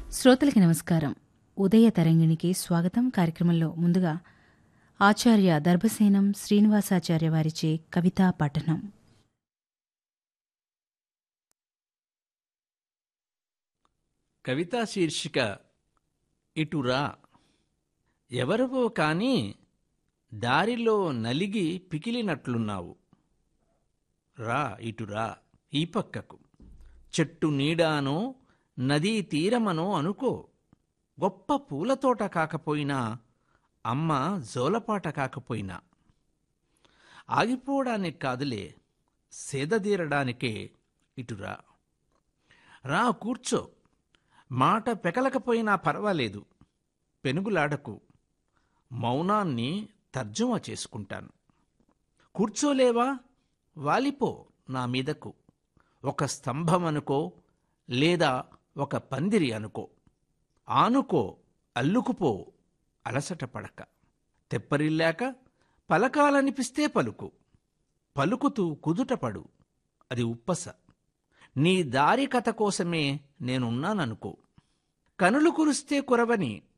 శ్రోతలకి నమస్కారం ఉదయ తరంగిణికి స్వాగతం కార్యక్రమంలో ముందుగా ఆచార్య దర్భసేనం శ్రీనివాసాచార్య వారిచే కవితా పఠనం కవితా శీర్షిక ఇటురా ఎవరివో కాని దారిలో నలిగి పికిలినట్లున్నావు రా ఇటురా ఈ పక్కకు చెట్టు నీడానో నదీ తీరమనో అనుకో గొప్ప పూలతోట కాకపోయినా అమ్మ జోలపాట కాకపోయినా ఆగిపోవడానికి కాదులే సేదదీరడానికే ఇటురా రా కూర్చో మాట పెకలకపోయినా పర్వాలేదు పెనుగులాడకు మౌనాన్ని తర్జుమా చేసుకుంటాను కూర్చోలేవా వాలిపో నా మీదకు ఒక స్తంభం అనుకో లేదా ఒక పందిరి అనుకో ఆనుకో అల్లుకుపో అలసట పడక తెప్పరిల్లాక పలకాలనిపిస్తే పలుకు పలుకుతూ కుదుటపడు అది ఉప్పస నీ దారి కథ కోసమే నేనున్నాననుకో కనులు కురిస్తే కురవని